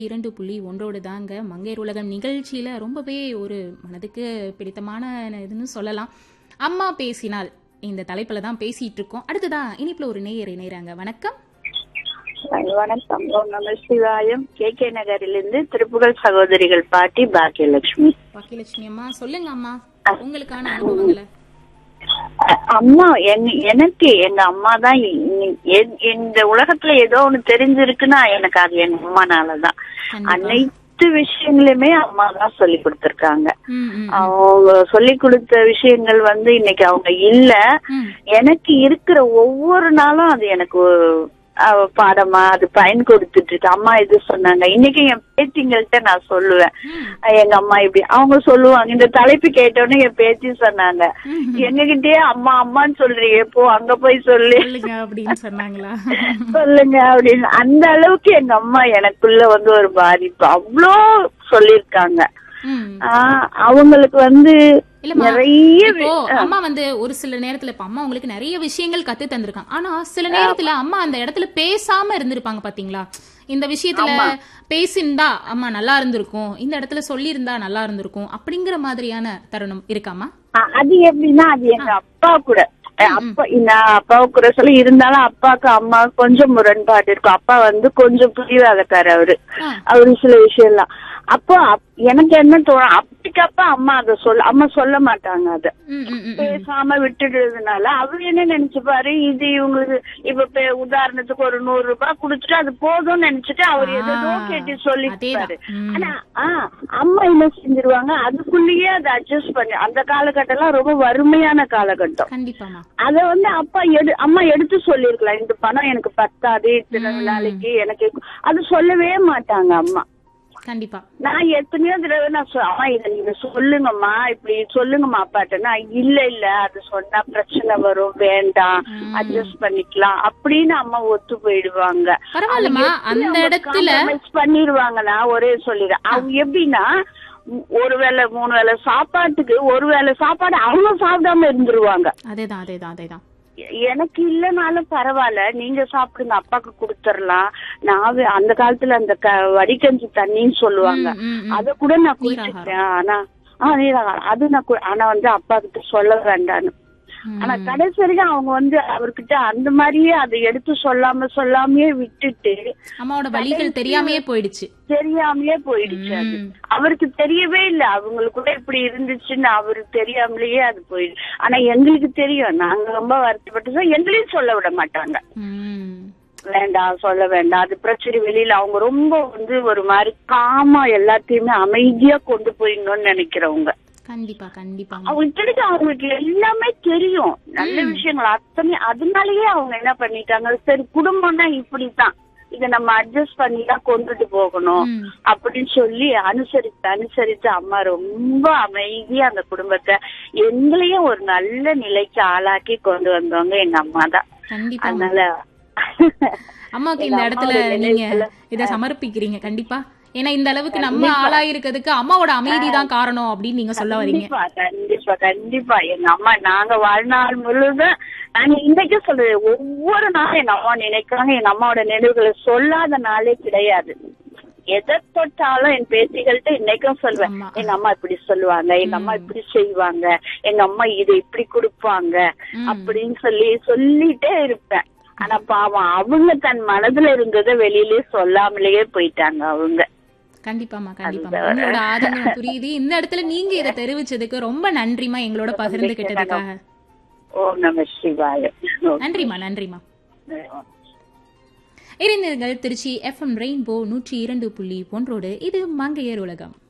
இரண்டு புள்ளி ஒன்றோடு தாங்க மங்கையர் உலகம் நிகழ்ச்சியில ரொம்பவே ஒரு மனதுக்கு பிடித்தமான இதுன்னு சொல்லலாம் அம்மா பேசினால் இந்த தலைப்புல தான் பேசிட்டு இருக்கோம் அடுத்ததா இனிப்புல ஒரு நேயர் இணையறாங்க வணக்கம் வணக்கம் ஓம் நம சிவாயம் கே கே நகரிலிருந்து திருப்புகழ் சகோதரிகள் பாட்டி பாக்கியலட்சுமி பாக்கியலட்சுமி அம்மா சொல்லுங்க அம்மா உங்களுக்கான அனுபவங்களை அ- அம்மா என்- எனக்கு எங்க அம்மா தான் இ- எ- இந்த உலகத்துல ஏதோ ஒண்ணு தெரிஞ்சிருக்குன்னா எனக்கு அது எங்க அம்மானாலதான் கண்டிப்பா. அனைத்து விஷயங்களுமே அம்மா தான் சொல்லி கொடுத்திருக்காங்க ம், ம், அவங்க சொல்லி கொடுத்த விஷயங்கள் வந்து இன்னைக்கு அவங்க இல்ல ம். எனக்கு இருக்கிற ஒவ்வொரு நாளும் அது எனக்கு அஹ், பாடமா அது பயன் கொடுத்துட்டு இருக்கு அம்மா இது சொன்னாங்க இன்னைக்கு என் பேத்திங்கள்ட்ட நான் சொல்லுவேன் ம். அஹ், எங்க அம்மா இப்படி அவங்க சொல்லுவாங்க இந்த தலைப்பு கேட்டோன்னே என் பேத்தி சொன்னாங்க ம். எங்ககிட்டயே அம்மா அம்மான்னு சொல்றீங்க போ அங்க போய் சொல்லு சொல்லுங்க அப்படின்னு சொன்னாங்களா சொல்லுங்க அப்படின்னு அந்த அளவுக்கு எங்க அம்மா எனக்குள்ள வந்து ஒரு பாதிப்பு அவ்வளோ சொல்லிருக்காங்க ம். ஆஹ் அவங்களுக்கு வந்து இல்லம்மா நிறைய இப்போ அம்மா வந்து ஒரு சில நேரத்துல இப்ப அம்மா உங்களுக்கு நிறைய விஷயங்கள் கத்து தந்திருக்காங்க ஆனா சில நேரத்துல அம்மா அந்த இடத்துல பேசாம இருந்திருப்பாங்க பாத்தீங்களா இந்த விஷயத்துல பேசியிருந்தா அம்மா நல்லா இருந்திருக்கும் இந்த இடத்துல சொல்லியிருந்தா நல்லா இருந்திருக்கும் அப்படிங்கிற மாதிரியான தருணம் இருக்காமா அ- அது எப்படின்னா அது எங்க அப்பா கூட அஹ் அப்பா நான் அப்பாவை கூட சொல்ல இருந்தாலும் அப்பாவுக்கு அம்மா கொஞ்சம் முரண்பாடு இருக்கும் அப்பா வந்து கொஞ்சம் புரியாதக்காரு அவரு ஆ. அவரு சில விஷயம்லாம் அப்போ அப்- எனக்கு என்ன தோணும் அப்படிக்கப்ப அம்மா அதை சொல்ல அம்மா சொல்ல மாட்டாங்க அத ம், ம், ம், ம். பேசாம விட்டுடுறதுனால அவர் என்ன நினைச்சுப்பாரு இது இவங்களுக்கு இப்ப பே- உதாரணத்துக்கு ஒரு நூறு ரூபாய் குடுத்துட்டு அது போதும்னு நினைச்சிட்டு அவர் ஆ, எதோ கேட்டு சொல்லிப்பாரு அதேதான். ம். ஆனா ஆ, அம்மா என்ன செஞ்சிருவாங்க அதுக்குள்ளேயே அதை அட்ஜஸ்ட் பண்ணி அந்த காலகட்டம்லாம் ரொம்ப வறுமையான காலகட்டம் கண்டிப்பாமா அத வந்து அப்பா எடு அம்மா எடுத்து சொல்லிருக்கலாம் இந்த பணம் எனக்கு பத்தாது இத்தனை நாளைக்கு எனக்கு அது சொல்லவே மாட்டாங்க அம்மா கண்டிப்பா நான் எத்தனையோ தடவை நான் சொ- அம்மா இதை நீங்க சொல்லுங்கம்மா இப்படி சொல்லுங்கம்மா அப்பாட்ட நான் இல்ல இல்ல அது சொன்னா பிரச்சனை வரும் வேண்டாம் அட்ஜஸ்ட் பண்ணிக்கலாம் அப்படின்னு அம்மா ஒத்து போயிடுவாங்க பரவாயில்லம்மா அந்த இடத்துல மிஸ் பண்ணிடுவாங்கன்னா ஒரே சொல்லிடுறேன் அவங்க எப்படின்னா உம், ஒரு வேளை மூணு வேளை சாப்பாட்டுக்கு ஒரு வேளை சாப்பாடு அவங்க சாப்பிடாம இருந்துருவாங்க அதேதான் அதேதான் அதேதான் எ- எனக்கு இல்லைனாலும் பரவாயில்ல நீங்க சாப்பிடுங்க அப்பாக்கு கொடுத்துடலாம் நான் வே- அந்த காலத்துல அந்த க வடிகஞ்சி தண்ணின்னு சொல்லுவாங்க ம், ம், ம். அத கூட நான் குடிச்சிட்டேன் ஆனா ஆ நீராகாரம் அது நான் கு- ஆனா வந்து அப்பா கிட்ட சொல்ல வேண்டான்னு ம். ஆனா கடைசி வரைக்கும் அவங்க வந்து அவர்கிட்ட அந்த மாதிரியே அதை எடுத்து சொல்லாம சொல்லாமயே விட்டுட்டு அம்மாவோட வழிகள் தெரியாமையே போயிடுச்சு தெரியாமலே போயிடுச்சு அது ம். அவருக்கு தெரியவே இல்ல அவங்களுக்கு கூட இப்படி இருந்துச்சுன்னு அவருக்கு தெரியாமலேயே அது போயிடுச்சு ஆனா எங்களுக்கு தெரியும் நாங்க ரொம்ப வருத்தப்பட்டு எங்களையும் சொல்ல விட மாட்டாங்க ம். வேண்டாம் சொல்ல வேண்டாம் அது பிரச்சனை வெளியில அவங்க ரொம்ப வந்து ஒரு மாதிரி காமா எல்லாத்தையுமே அமைதியா கொண்டு போயிடணும்னு நினைக்கிறவங்க கண்டிப்பா கண்டிப்பா அவங்க இத்தனைக்கு அவங்களுக்கு எல்லாமே தெரியும் நல்ல விஷயங்கள் அத்தனை அதனாலயே அவங்க என்ன பண்ணிட்டாங்க சரி குடும்பம்னா இப்படித்தான் இத நம்ம அட்ஜஸ்ட் பண்ணி தான் கொண்டுட்டு போகணும் ம். அப்படின்னு சொல்லி அனுசரித்து அனுசரித்து அம்மா ரொம்ப அமைதியா அந்த குடும்பத்தை எங்களையும் ஒரு நல்ல நிலைக்கு ஆளாக்கி கொண்டு வந்தவங்க எங்க அம்மா தான் கண்டிப்பா அதனால அம்மாவுக்கு இந்த எங்க இடத்துல அம்மாவோட நீங்க நினைவுகளை- இத சமர்ப்பிக்கிறீங்க கண்டிப்பா ஏன்னா இந்த அளவுக்கு நம்ம ஆளாயிருக்கிறதுக்கு அம்மாவோட அமைதி தான் காரணம் அப்படின்னு நீங்க சொல்ல வரீங்க கண்டிப்பா கண்டிப்பா கண்டிப்பா எங்க அம்மா நாங்க வாழ்நாள் முழுதும் நாங்க இன்னைக்கும் சொல்றது ஒவ்வொரு நாளும் எங்க அம்மா நினைக்கிறாங்க எங்க அம்மாவோட நினைவுகளை சொல்லாத நாளே கிடையாது எதை தொட்டாலும் என் பேத்திகள்கிட்ட இன்னைக்கும் சொல்லுவேன் ஆமா. எங்க அம்மா இப்படி சொல்லுவாங்க எங்க அம்மா இப்படி செய்வாங்க எங்க அம்மா இதை இப்படி கொடுப்பாங்க ம். அப்படின்னு சொல்லி சொல்லிட்டே இருப்பேன் ஆனா பாவம் அவங்க தன் மனதுல இருந்ததை வெளியிலே சொல்லாமலேயே போயிட்டாங்க அவங்க கண்டிப்பாமா கண்டிப்பாமா உங்களோட ஆதங்கம் புரியுது இந்த இடத்துல நீங்க இதை தெரிவிச்சதுக்கு ரொம்ப நன்றிமா எங்களோட பகிர்ந்துகிட்டதுக்காக ஓம் நம சிவாய நன்றிமா நன்றிமா இருந்தீர்கள் திருச்சி எஃப்எம் ரெயின்போ நூற்றி இரண்டு புள்ளி ஒன்றோடு இது மங்கையர் உலகம்